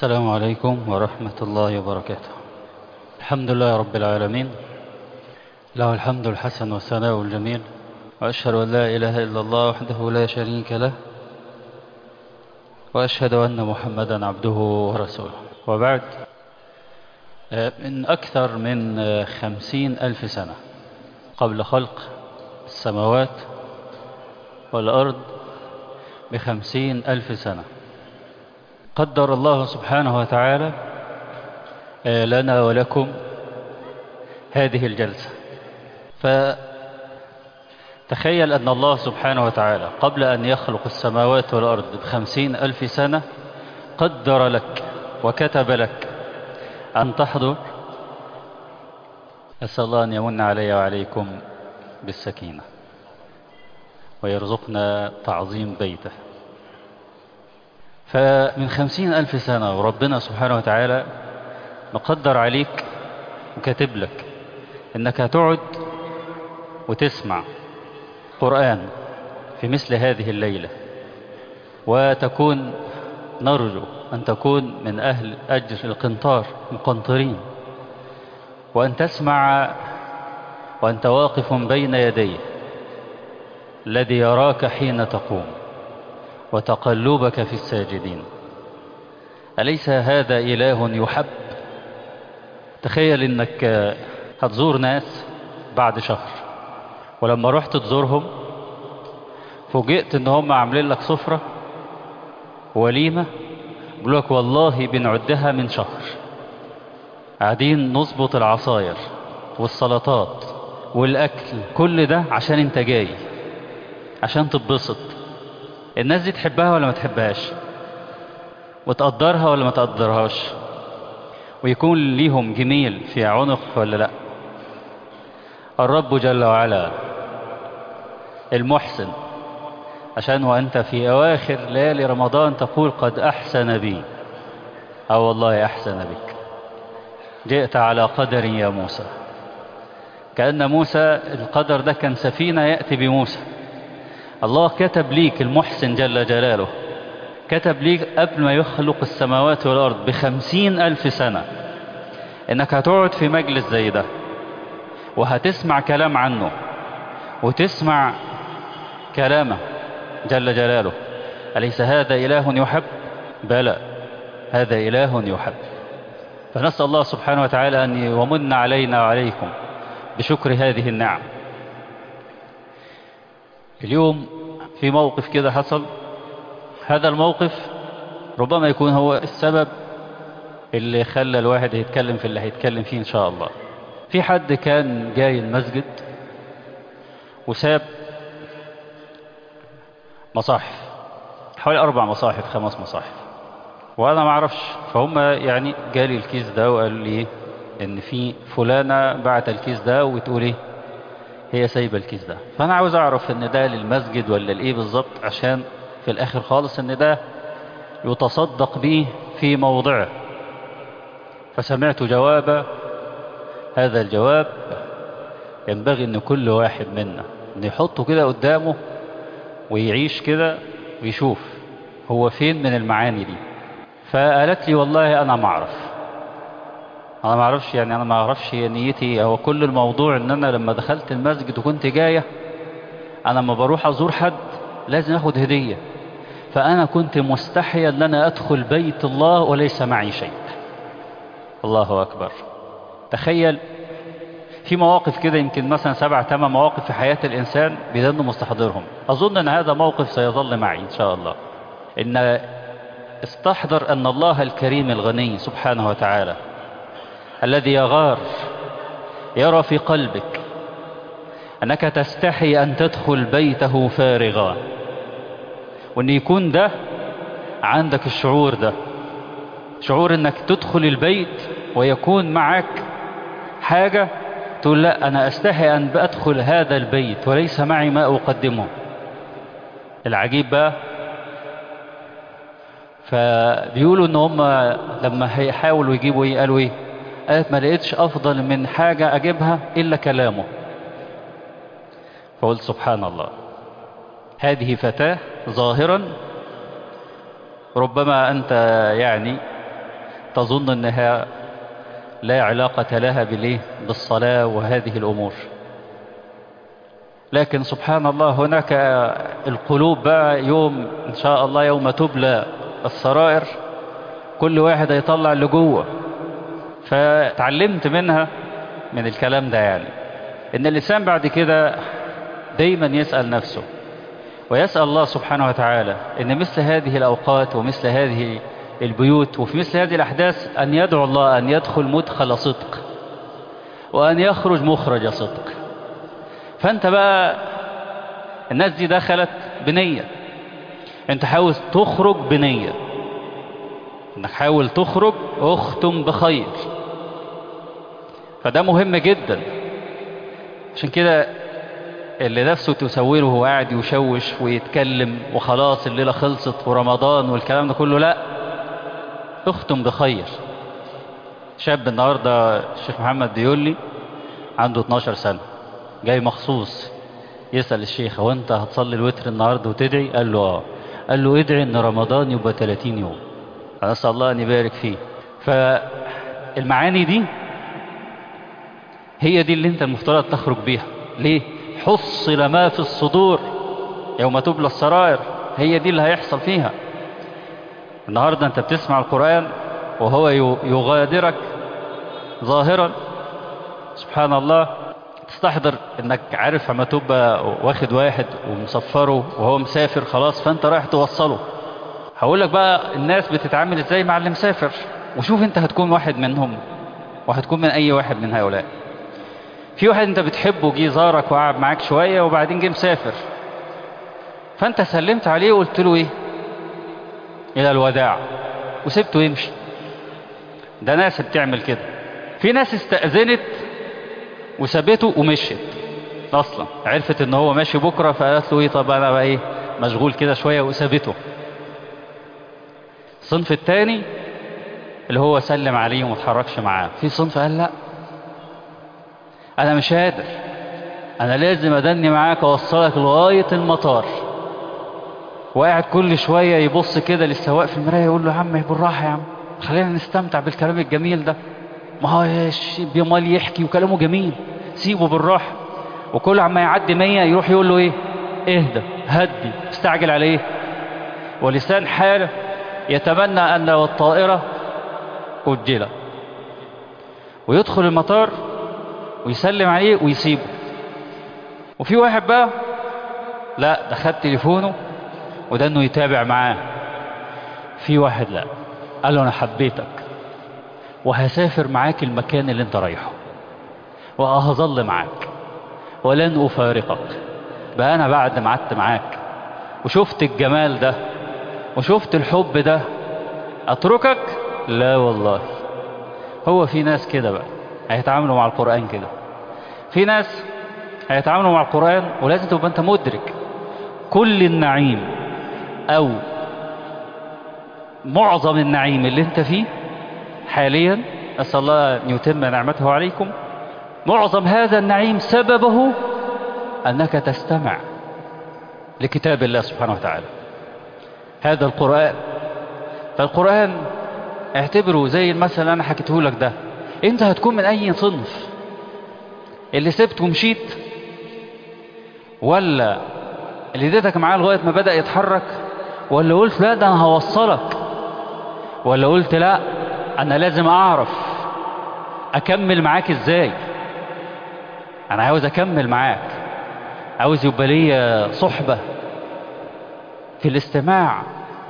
السلام عليكم ورحمة الله وبركاته الحمد لله رب العالمين له الحمد الحسن والثناء الجميل وأشهد أن لا إله إلا الله وحده لا شريك له وأشهد أن محمدا عبده ورسوله وبعد من أكثر من خمسين ألف سنة قبل خلق السماوات والأرض بخمسين ألف سنة قدر الله سبحانه وتعالى لنا ولكم هذه الجلسة فتخيل أن الله سبحانه وتعالى قبل أن يخلق السماوات والأرض بخمسين ألف سنة قدر لك وكتب لك أن تحضر أسأل الله أن يمن علي وعليكم بالسكينة ويرزقنا تعظيم بيته فمن خمسين ألف سنة وربنا سبحانه وتعالى مقدر عليك وكاتب لك انك هتقعد وتسمع قرآن في مثل هذه الليلة وتكون نرجو أن تكون من أهل أجر القنطار مقنطرين وأن تسمع وأنت واقف بين يديه الذي يراك حين تقوم وتقلبك في الساجدين أليس هذا إله يحب تخيل أنك هتزور ناس بعد شهر ولما رحت تزورهم فوجئت ان هم عاملين لك سفرة وليمة يقول لك والله بنعدها من شهر قاعدين نظبط العصاير والسلطات والأكل كل ده عشان انت جاي عشان تتبسط الناس دي تحبها ولا ما تحبهاش وتقدرها ولا ما تقدرهاش ويكون ليهم جميل في عنق ولا لا الرب جل وعلا المحسن عشان وأنت في أواخر ليالي رمضان تقول قد أحسن بي أو والله أحسن بك جئت على قدر يا موسى كأن موسى القدر ده كان سفينة يأتي بموسى الله كتب ليك المحسن جل جلاله كتب ليك قبل ما يخلق السماوات والأرض بخمسين ألف سنة إنك هتقعد في مجلس زي ده وهتسمع كلام عنه وتسمع كلامه جل جلاله أليس هذا إله يحب بلى هذا إله يحب فنسأل الله سبحانه وتعالى أن يمن علينا وعليكم بشكر هذه النعم اليوم في موقف كده حصل هذا الموقف ربما يكون هو السبب اللي خلى الواحد يتكلم في اللي هيتكلم فيه إن شاء الله في حد كان جاي المسجد وساب مصاحف حوالي أربع مصاحف خمس مصاحف وأنا ما أعرفش فهم يعني جالي الكيس ده وقال لي إن في فلانة بعت الكيس ده وتقول إيه هي سايبة الكيس ده فأنا عاوز أعرف إن ده للمسجد ولا لإيه بالظبط عشان في الآخر خالص إن ده يتصدق به في موضعه فسمعت جواب هذا الجواب ينبغي ان كل واحد منا ان يحطه كده قدامه ويعيش كده ويشوف هو فين من المعاني دي فقالت لي والله انا ما اعرف انا ما اعرفش يعني انا ما اعرفش نيتي هو كل الموضوع ان انا لما دخلت المسجد وكنت جاية انا لما بروح ازور حد لازم اخد هدية فانا كنت مستحيا ان انا ادخل بيت الله وليس معي شيء الله اكبر تخيل في مواقف كده يمكن مثلا سبع ثمان مواقف في حياة الإنسان بيظن مستحضرهم أظن أن هذا موقف سيظل معي إن شاء الله إن استحضر أن الله الكريم الغني سبحانه وتعالى الذي يغار يرى في قلبك أنك تستحي أن تدخل بيته فارغا وأن يكون ده عندك الشعور ده شعور أنك تدخل البيت ويكون معك حاجة تقول لا أنا أستحي أن أدخل هذا البيت وليس معي ما أقدمه العجيب بقى فبيقولوا ان هم لما هيحاولوا يجيبوا ايه قالوا ايه قالت ما لقيتش افضل من حاجة اجيبها الا كلامه فقلت سبحان الله هذه فتاة ظاهرا ربما انت يعني تظن أنها لا علاقة لها بالإيه؟ بالصلاة وهذه الأمور لكن سبحان الله هناك القلوب بقى يوم إن شاء الله يوم تبلى السرائر كل واحد هيطلع اللي جوه فتعلمت منها من الكلام ده يعني ان الانسان بعد كده دايما يسأل نفسه ويسأل الله سبحانه وتعالى ان مثل هذه الاوقات ومثل هذه البيوت وفي مثل هذه الاحداث ان يدعو الله ان يدخل مدخل صدق وان يخرج مخرج صدق فانت بقى الناس دي دخلت بنية انت حاول تخرج بنية انك حاول تخرج اختم بخير فده مهم جدا عشان كده اللي نفسه تسوره وهو قاعد يشوش ويتكلم وخلاص الليلة خلصت ورمضان والكلام ده كله لا اختم بخير شاب النهاردة الشيخ محمد بيقول لي عنده 12 سنة جاي مخصوص يسأل الشيخ هو انت هتصلي الوتر النهاردة وتدعي قال له اه قال له ادعي ان رمضان يبقى 30 يوم أسأل الله أن يبارك فيه فالمعاني دي هي دي اللي انت المفترض تخرج بيها ليه حصل ما في الصدور يوم تبلى السرائر هي دي اللي هيحصل فيها النهاردة انت بتسمع القرآن وهو يغادرك ظاهرا سبحان الله تستحضر انك عارف اما تبقى واخد واحد ومسفره وهو مسافر خلاص فانت رايح توصله هقول لك بقى الناس بتتعامل ازاي مع اللي مسافر وشوف انت هتكون واحد منهم وهتكون من اي واحد من هؤلاء في واحد انت بتحبه جه زارك وقعد معاك شوية وبعدين جه مسافر فانت سلمت عليه وقلت له ايه الى الوداع وسبته يمشي ده ناس بتعمل كده في ناس استأذنت وسابته ومشيت اصلا عرفت ان هو ماشي بكرة فقالت له ايه طب انا بقى ايه مشغول كده شوية وسابته الصنف الثاني اللي هو سلم عليه وما اتحركش معاه في صنف قال لا انا مش قادر انا لازم ادني معاك اوصلك لغايه المطار وقاعد كل شويه يبص كده للسواق في المرايه يقول له يا عم بالراحه يا عم خلينا نستمتع بالكلام الجميل ده ما هو بيمال يحكي وكلامه جميل سيبه بالراحه وكل عما يعدي مية يروح يقول له ايه اهدى هدي استعجل عليه ولسان حاله يتمنى ان لو الطائره اجلت ويدخل المطار ويسلم عليه ويسيبه وفي واحد بقى لا ده خد تليفونه وده انه يتابع معاه في واحد لا قال له انا حبيتك وهسافر معاك المكان اللي انت رايحه وهظل معاك ولن افارقك بقى انا بعد ما قعدت معاك وشفت الجمال ده وشفت الحب ده اتركك لا والله هو في ناس كده بقى هيتعاملوا مع القرآن كده في ناس هيتعاملوا مع القرآن ولازم تبقى انت مدرك كل النعيم او معظم النعيم اللي انت فيه حاليا أسأل الله أن يتم نعمته عليكم معظم هذا النعيم سببه أنك تستمع لكتاب الله سبحانه وتعالى هذا القرآن فالقرآن اعتبره زي المثل اللي أنا حكيته لك ده أنت هتكون من أي صنف اللي سبت ومشيت ولا اللي اديتك معاه لغاية ما بدأ يتحرك ولا قلت لا ده أنا هوصلك ولا قلت لا أنا لازم أعرف أكمل معاك إزاي أنا عاوز أكمل معاك عاوز يبقى لي صحبة في الاستماع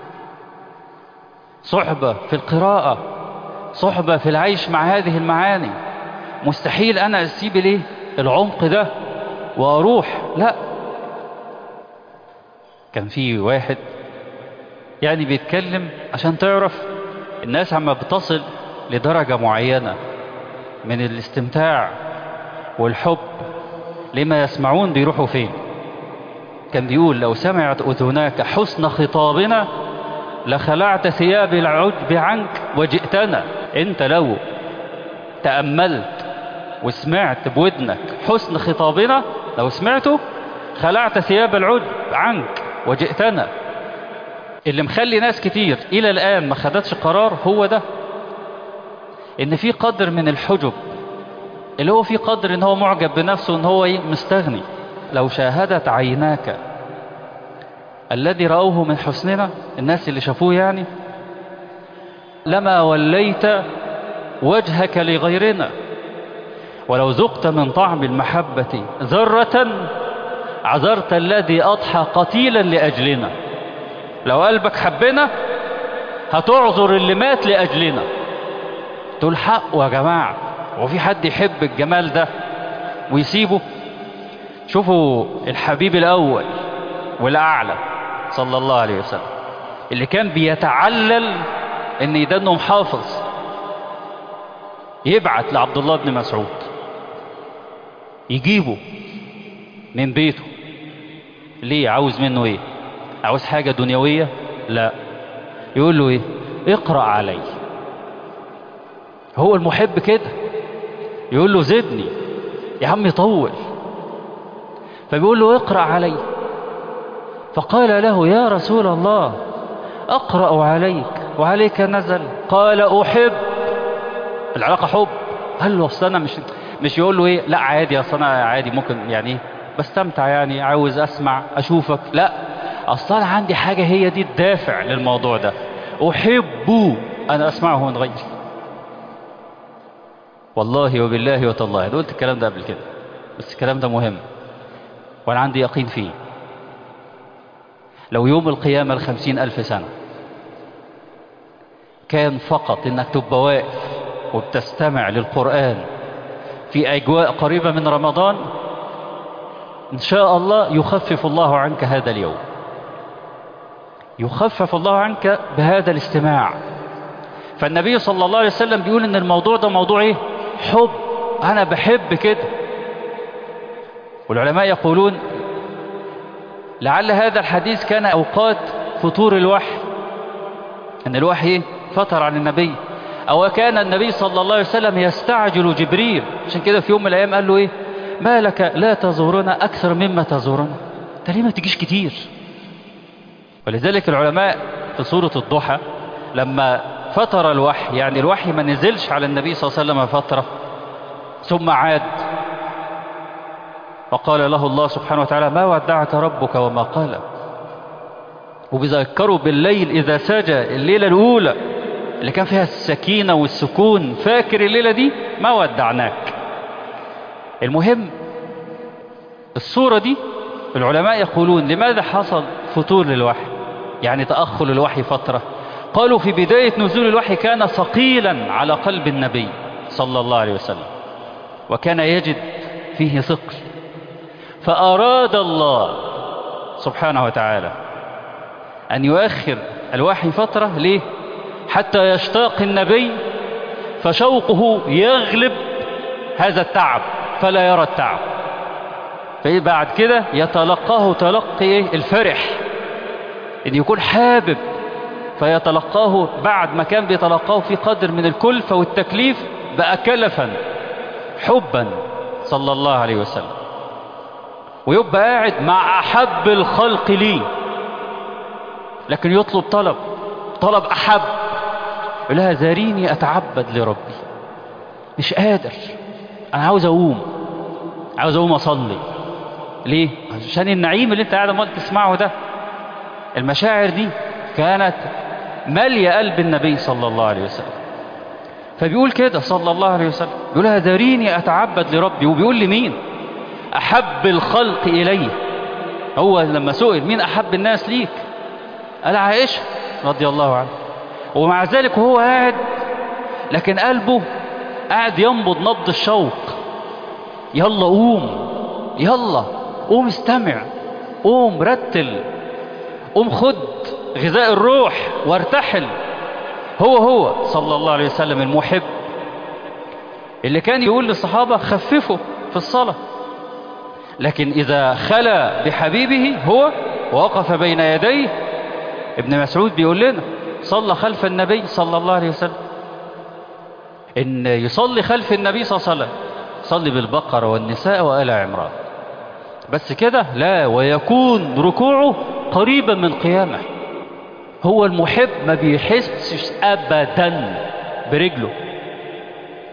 صحبة في القراءة صحبة في العيش مع هذه المعاني مستحيل أنا أسيب ليه العمق ده وأروح لا كان في واحد يعني بيتكلم عشان تعرف الناس عما بتصل لدرجة معينة من الاستمتاع والحب لما يسمعون بيروحوا فين كان بيقول لو سمعت أذناك حسن خطابنا لخلعت ثياب العجب عنك وجئتنا انت لو تأملت وسمعت بودنك حسن خطابنا لو سمعته خلعت ثياب العجب عنك وجئتنا اللي مخلي ناس كتير الى الان ما خدتش قرار هو ده ان في قدر من الحجب اللي هو في قدر ان هو معجب بنفسه ان هو مستغني لو شاهدت عيناك الذي رأوه من حسننا الناس اللي شافوه يعني لما وليت وجهك لغيرنا ولو ذقت من طعم المحبة ذرة عذرت الذي أضحى قتيلا لأجلنا لو قلبك حبنا هتعذر اللي مات لأجلنا تقول حق يا جماعة وفي حد يحب الجمال ده ويسيبه شوفوا الحبيب الأول والأعلى صلى الله عليه وسلم اللي كان بيتعلل ان يدنه محافظ يبعت لعبد الله بن مسعود يجيبه من بيته ليه عاوز منه ايه عاوز حاجة دنيوية لا يقول له ايه اقرأ علي هو المحب كده يقول له زدني يا عم طول فبيقول له اقرأ علي فقال له يا رسول الله أقرأ عليك وعليك نزل قال أحب العلاقة حب قال له أصل أنا مش مش يقول له إيه لا عادي أصل أنا عادي ممكن يعني بستمتع يعني عاوز أسمع أشوفك لا أصل أنا عندي حاجة هي دي الدافع للموضوع ده أحب أن أسمعه من غيري والله وبالله وتالله أنا قلت الكلام ده قبل كده بس الكلام ده مهم وأنا عندي يقين فيه لو يوم القيامة الخمسين ألف سنة كان فقط انك تبقى واقف وبتستمع للقرآن في أجواء قريبة من رمضان إن شاء الله يخفف الله عنك هذا اليوم يخفف الله عنك بهذا الاستماع فالنبي صلى الله عليه وسلم بيقول ان الموضوع ده موضوع ايه حب انا بحب كده والعلماء يقولون لعل هذا الحديث كان اوقات فطور الوحي ان الوحي فتر عن النبي او كان النبي صلى الله عليه وسلم يستعجل جبريل عشان كده في يوم من الايام قال له ايه ما لك لا تزورنا اكثر مما تزورنا انت ليه ما تجيش كتير ولذلك العلماء في سورة الضحى لما فتر الوحي يعني الوحي ما نزلش على النبي صلى الله عليه وسلم فترة ثم عاد وقال له الله سبحانه وتعالى ما ودعك ربك وما قال وبيذكروا بالليل إذا سجى الليلة الأولى اللي كان فيها السكينة والسكون فاكر الليلة دي ما ودعناك المهم الصورة دي العلماء يقولون لماذا حصل فتور للوحي يعني تأخر الوحي فترة قالوا في بداية نزول الوحي كان ثقيلا على قلب النبي صلى الله عليه وسلم وكان يجد فيه ثقل فأراد الله سبحانه وتعالى أن يؤخر الوحي فترة ليه حتى يشتاق النبي فشوقه يغلب هذا التعب فلا يرى التعب فبعد كده يتلقاه تلقي الفرح ان يكون حابب فيتلقاه بعد ما كان بيتلقاه في قدر من الكلفة والتكليف بقى كلفا حبا صلى الله عليه وسلم ويبقى قاعد مع أحب الخلق لي لكن يطلب طلب طلب أحب يقول لها ذريني أتعبد لربي مش قادر أنا عاوز أقوم عاوز أقوم أصلي ليه؟ عشان النعيم اللي أنت قاعد عمال تسمعه ده المشاعر دي كانت مالية قلب النبي صلى الله عليه وسلم فبيقول كده صلى الله عليه وسلم بيقول لها ذريني أتعبد لربي وبيقول لمين أحب الخلق إليه هو لما سئل مين أحب الناس ليك قال عائشة رضي الله عنها ومع ذلك وهو قاعد لكن قلبه قاعد ينبض نبض الشوق يلا قوم يلا قوم استمع قوم رتل قوم خد غذاء الروح وارتحل هو هو صلى الله عليه وسلم المحب اللي كان يقول للصحابة خففوا في الصلاة لكن إذا خلى بحبيبه هو ووقف بين يديه ابن مسعود بيقول لنا صلى خلف النبي صلى الله عليه وسلم إن يصلي خلف النبي صلى الله عليه وسلم صلي بالبقرة والنساء وآل عمران بس كده لا ويكون ركوعه قريبا من قيامه هو المحب ما بيحسش أبدا برجله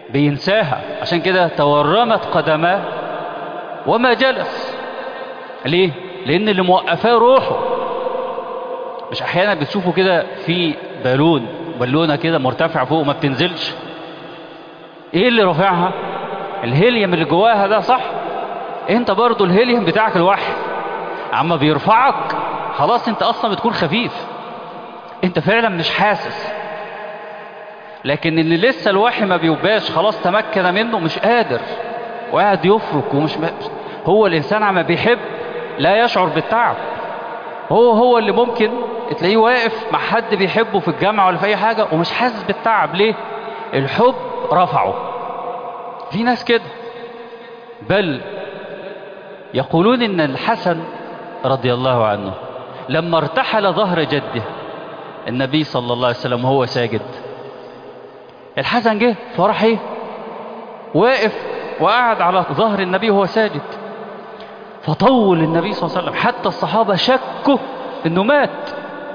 بينساها عشان كده تورمت قدماه وما جلس ليه لان اللي موقفاه روحه مش احيانا بتشوفوا كده في بالون بالونه كده مرتفعه فوق وما بتنزلش ايه اللي رافعها الهيليوم اللي جواها ده صح انت برضو الهيليوم بتاعك الوحي اما بيرفعك خلاص انت اصلا بتكون خفيف انت فعلا مش حاسس لكن اللي لسه الوحي ما بيباش خلاص تمكن منه مش قادر وقاعد يفرك ومش م... هو الانسان عما بيحب لا يشعر بالتعب هو هو اللي ممكن تلاقيه واقف مع حد بيحبه في الجامعة ولا في اي حاجة ومش حاسس بالتعب ليه الحب رفعه في ناس كده بل يقولون ان الحسن رضي الله عنه لما ارتحل ظهر جده النبي صلى الله عليه وسلم وهو ساجد الحسن جه فراح ايه واقف وقعد على ظهر النبي وهو ساجد فطول النبي صلى الله عليه وسلم حتى الصحابة شكوا انه مات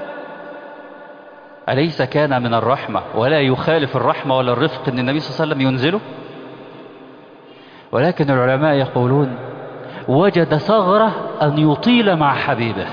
أليس كان من الرحمة ولا يخالف الرحمة ولا الرفق ان النبي صلى الله عليه وسلم ينزله ولكن العلماء يقولون وجد ثغرة أن يطيل مع حبيبه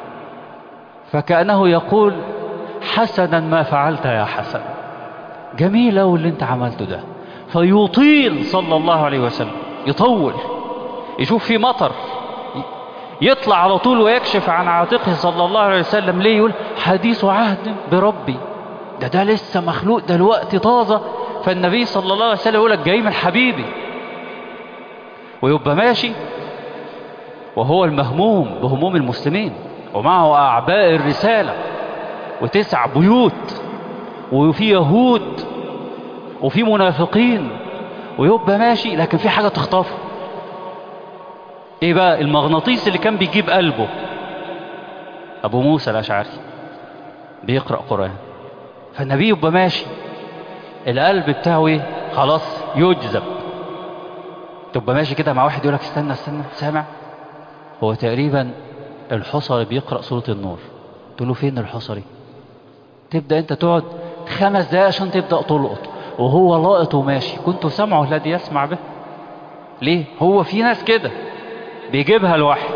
فكأنه يقول حسنا ما فعلت يا حسن جميل أوي اللي انت عملته ده فيطيل صلى الله عليه وسلم يطول يشوف في مطر يطلع على طول ويكشف عن عاتقه صلى الله عليه وسلم ليه يقول حديث عهد بربي ده ده لسه مخلوق ده الوقت طازة فالنبي صلى الله عليه وسلم يقول لك جاي من حبيبي ويبقى ماشي وهو المهموم بهموم المسلمين ومعه أعباء الرسالة وتسع بيوت وفي يهود وفي منافقين ويبقى ماشي لكن في حاجة تخطفه ايه بقى المغناطيس اللي كان بيجيب قلبه ابو موسى الاشعري بيقرأ قرآن فالنبي يبقى ماشي القلب بتاعه ايه خلاص يجذب تبقى ماشي كده مع واحد يقول لك استنى استنى سامع هو تقريبا الحصري بيقرأ سورة النور تقول له فين الحصري تبدأ انت تقعد خمس دقايق عشان تبدأ تلقط وهو لاقط وماشي كنت سمعه الذي يسمع به ليه هو في ناس كده بيجيبها الوحي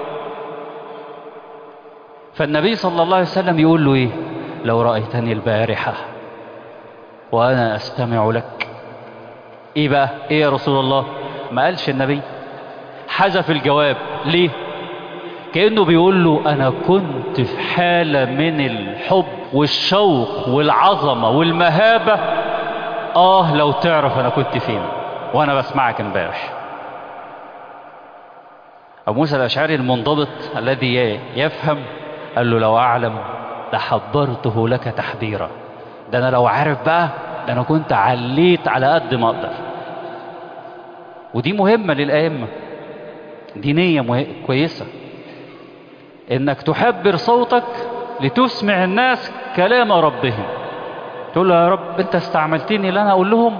فالنبي صلى الله عليه وسلم يقول له ايه لو رأيتني البارحة وأنا أستمع لك ايه بقى ايه يا رسول الله ما قالش النبي حذف الجواب ليه كأنه بيقول له أنا كنت في حالة من الحب والشوق والعظمة والمهابة آه لو تعرف أنا كنت فين وأنا بسمعك امبارح أبو موسى الأشعري المنضبط الذي يفهم قال له لو أعلم لحضرته لك تحضيرا ده أنا لو عارف بقى ده أنا كنت عليت على قد ما أقدر ودي مهمة للأئمة دي نية مه... كويسة إنك تحبر صوتك لتسمع الناس كلام ربهم تقول له يا رب أنت استعملتني لأنا أقول لهم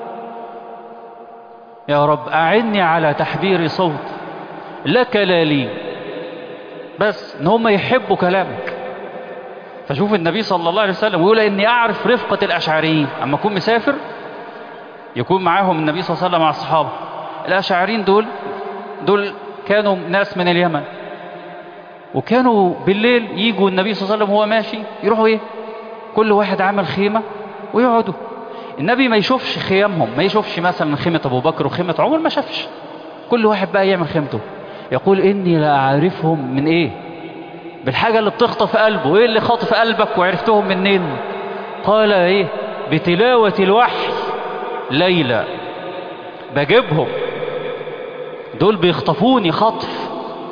يا رب أعني على تحبير صوت لك لا لي بس ان هم يحبوا كلامك فشوف النبي صلى الله عليه وسلم ويقول اني اعرف رفقة الاشعريين اما اكون مسافر يكون معاهم النبي صلى الله عليه وسلم مع الصحابة الاشعريين دول دول كانوا ناس من اليمن وكانوا بالليل يجوا النبي صلى الله عليه وسلم وهو ماشي يروحوا ايه كل واحد عمل خيمة ويقعدوا النبي ما يشوفش خيامهم ما يشوفش مثلا خيمة ابو بكر وخيمة عمر ما شافش كل واحد بقى يعمل خيمته يقول إني لا أعرفهم من إيه بالحاجة اللي بتخطف قلبه إيه اللي خاطف قلبك وعرفتهم منين قال إيه بتلاوة الوحي ليلى بجيبهم دول بيخطفوني خطف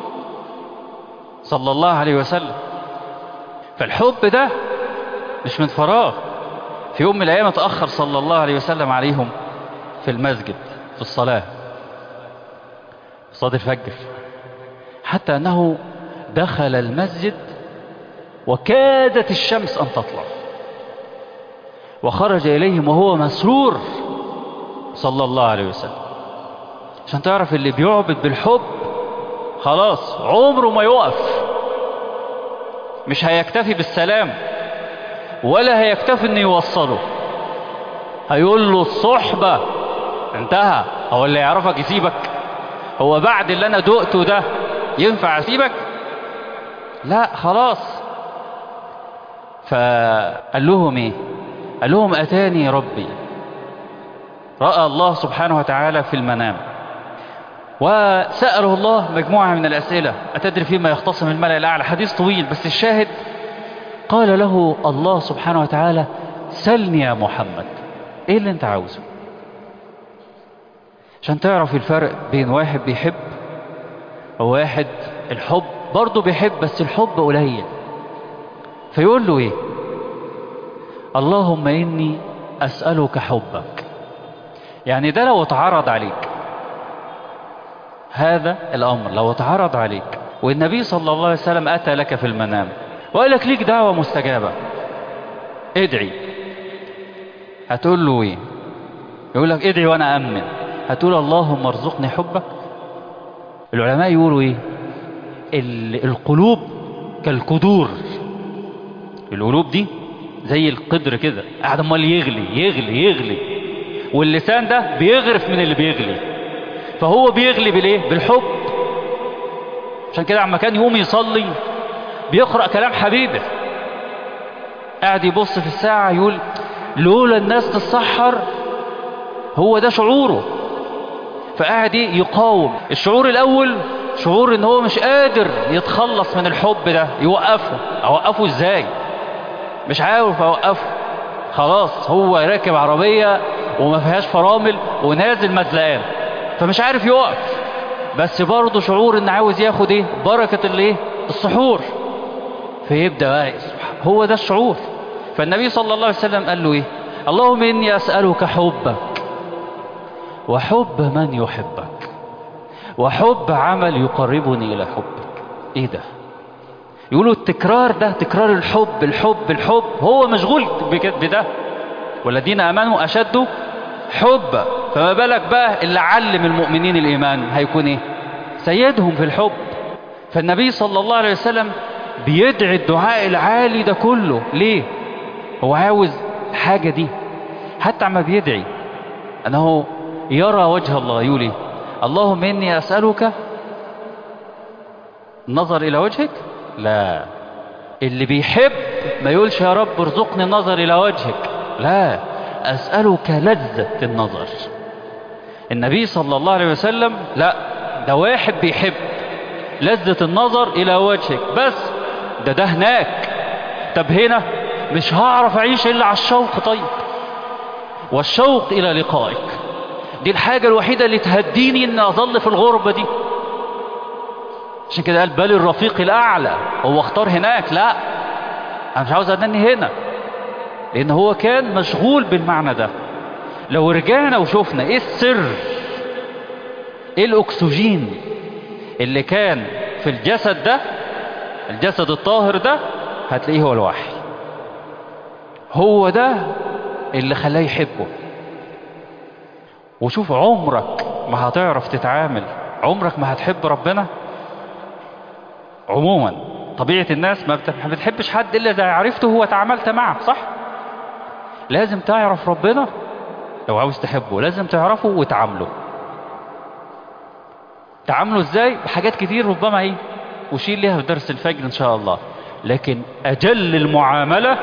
صلى الله عليه وسلم فالحب ده مش من فراغ في يوم من الأيام اتأخر صلى الله عليه وسلم عليهم في المسجد في الصلاة صلاة الفجر حتى أنه دخل المسجد وكادت الشمس أن تطلع وخرج إليهم وهو مسرور صلى الله عليه وسلم عشان تعرف اللي بيعبد بالحب خلاص عمره ما يقف مش هيكتفي بالسلام ولا هيكتفي انه يوصله هيقول له الصحبة انتهى هو اللي يعرفك يسيبك هو بعد اللي انا دقته ده ينفع اسيبك لا خلاص فقال لهم ايه قال لهم اتاني ربي راى الله سبحانه وتعالى في المنام وسأله الله مجموعة من الأسئلة أتدري فيما يختصم الملأ الأعلى حديث طويل بس الشاهد قال له الله سبحانه وتعالى سلني يا محمد ايه اللي انت عاوزه عشان تعرف الفرق بين واحد بيحب وواحد الحب برضه بيحب بس الحب قليل فيقول له ايه اللهم اني اسألك حبك يعني ده لو اتعرض عليك هذا الامر لو اتعرض عليك والنبي صلى الله عليه وسلم اتى لك في المنام وقال لك ليك دعوة مستجابة ادعي هتقول له ايه يقول لك ادعي وانا امن هتقول اللهم ارزقني حبك العلماء يقولوا ايه القلوب كالقدور القلوب دي زي القدر كده قاعد امال يغلي يغلي يغلي واللسان ده بيغرف من اللي بيغلي فهو بيغلي بالايه بالحب عشان كده عما كان يقوم يصلي بيقرأ كلام حبيبه قاعد يبص في الساعة يقول لولا الناس تتسحر هو ده شعوره فقاعد يقاوم الشعور الأول شعور ان هو مش قادر يتخلص من الحب ده يوقفه اوقفه ازاي مش عارف اوقفه خلاص هو راكب عربية وما فيهاش فرامل ونازل مزلقان فمش عارف يقف بس برضه شعور ان عاوز ياخد ايه بركة الايه السحور فيبدأ بقى هو ده الشعور فالنبي صلى الله عليه وسلم قال له ايه اللهم اني اسألك حبك وحب من يحبك وحب عمل يقربني الى حبك ايه ده يقولوا التكرار ده تكرار الحب الحب الحب هو مشغول بده والذين امنوا اشد حب فما بالك بقى اللي علم المؤمنين الايمان هيكون ايه سيدهم في الحب فالنبي صلى الله عليه وسلم بيدعي الدعاء العالي ده كله ليه هو عاوز حاجة دي حتى عما بيدعي أنه يرى وجه الله يقول اللهم إني أسألك النظر إلى وجهك لا اللي بيحب ما يقولش يا رب ارزقني النظر إلى وجهك لا أسألك لذة النظر النبي صلى الله عليه وسلم لا ده واحد بيحب لذة النظر إلى وجهك بس ده ده هناك طب هنا مش هعرف أعيش إلا على الشوق طيب والشوق إلى لقائك دي الحاجة الوحيدة اللي تهديني إن أظل في الغربة دي عشان كده قال بل الرفيق الأعلى هو اختار هناك لا أنا مش عاوز أدني هنا لأن هو كان مشغول بالمعنى ده لو رجعنا وشوفنا إيه السر إيه الأكسجين اللي كان في الجسد ده الجسد الطاهر ده هتلاقيه هو الوحي هو ده اللي خلاه يحبه وشوف عمرك ما هتعرف تتعامل عمرك ما هتحب ربنا عموما طبيعة الناس ما بتحبش حد إلا إذا عرفته هو تعاملت معه صح لازم تعرف ربنا لو عاوز تحبه لازم تعرفه وتعامله تعامله ازاي بحاجات كتير ربما ايه وشيل ليها في درس الفجر ان شاء الله لكن اجل المعاملة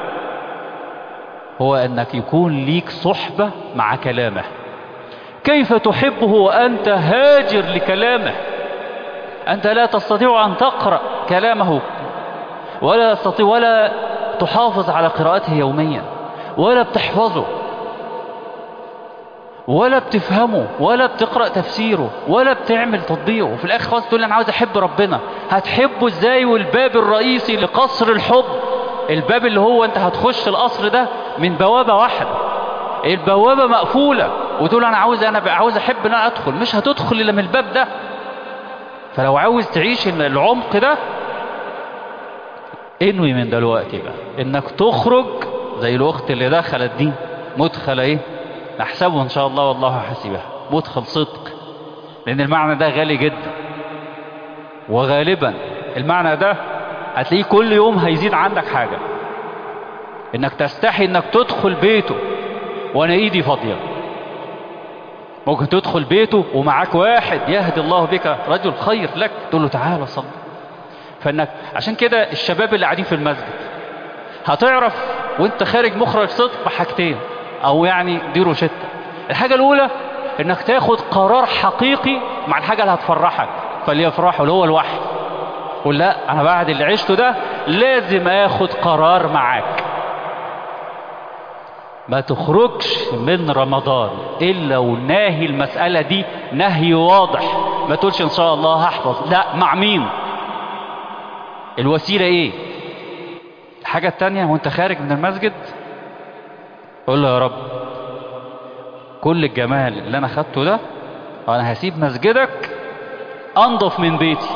هو انك يكون ليك صحبة مع كلامه كيف تحبه وانت هاجر لكلامه انت لا تستطيع ان تقرأ كلامه ولا تستطيع ولا تحافظ على قراءته يوميا ولا بتحفظه ولا بتفهمه ولا بتقرأ تفسيره ولا بتعمل تطبيقه وفي الآخر خلاص تقول أنا عاوز أحب ربنا هتحبه إزاي والباب الرئيسي لقصر الحب الباب اللي هو أنت هتخش القصر ده من بوابة واحدة البوابة مقفولة وتقول أنا عاوز أنا عاوز أحب أن أنا أدخل مش هتدخل إلا من الباب ده فلو عاوز تعيش العمق ده انوي من دلوقتي بقى انك تخرج زي الاخت اللي دخلت دي مدخل ايه نحسبه ان شاء الله والله حسيبها مدخل صدق لان المعنى ده غالي جدا وغالبا المعنى ده هتلاقيه كل يوم هيزيد عندك حاجة انك تستحي انك تدخل بيته وانا ايدي فاضية ممكن تدخل بيته ومعاك واحد يهدي الله بك رجل خير لك تقول له تعالى صل فانك عشان كده الشباب اللي قاعدين في المسجد هتعرف وانت خارج مخرج صدق بحاجتين او يعني دي روشته الحاجه الاولى انك تاخد قرار حقيقي مع الحاجه اللي هتفرحك فليفرحوا اللي هو الوحي قول لا انا بعد اللي عشته ده لازم اخد قرار معاك ما تخرجش من رمضان الا وناهي المسألة دي نهي واضح ما تقولش ان شاء الله هحفظ لا مع مين الوسيلة ايه الحاجة التانية وانت خارج من المسجد قول له يا رب كل الجمال اللي انا خدته ده انا هسيب مسجدك انضف من بيتي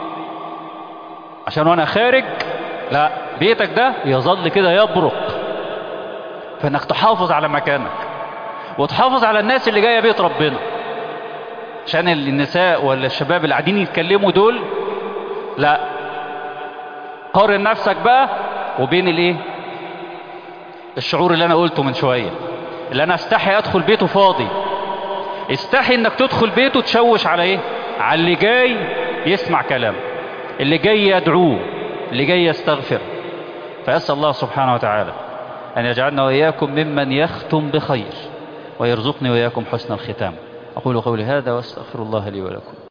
عشان وانا خارج لا بيتك ده يظل كده يبرق فانك تحافظ على مكانك وتحافظ على الناس اللي جايه بيت ربنا عشان النساء ولا الشباب اللي قاعدين يتكلموا دول لا قارن نفسك بقى وبين الايه الشعور اللي انا قلته من شويه اللي انا استحي ادخل بيته فاضي استحي انك تدخل بيته تشوش على ايه على اللي جاي يسمع كلام اللي جاي يدعوه اللي جاي يستغفر فاسال الله سبحانه وتعالى أن يجعلنا وإياكم ممن يختم بخير ويرزقني وإياكم حسن الختام أقول قولي هذا وأستغفر الله لي ولكم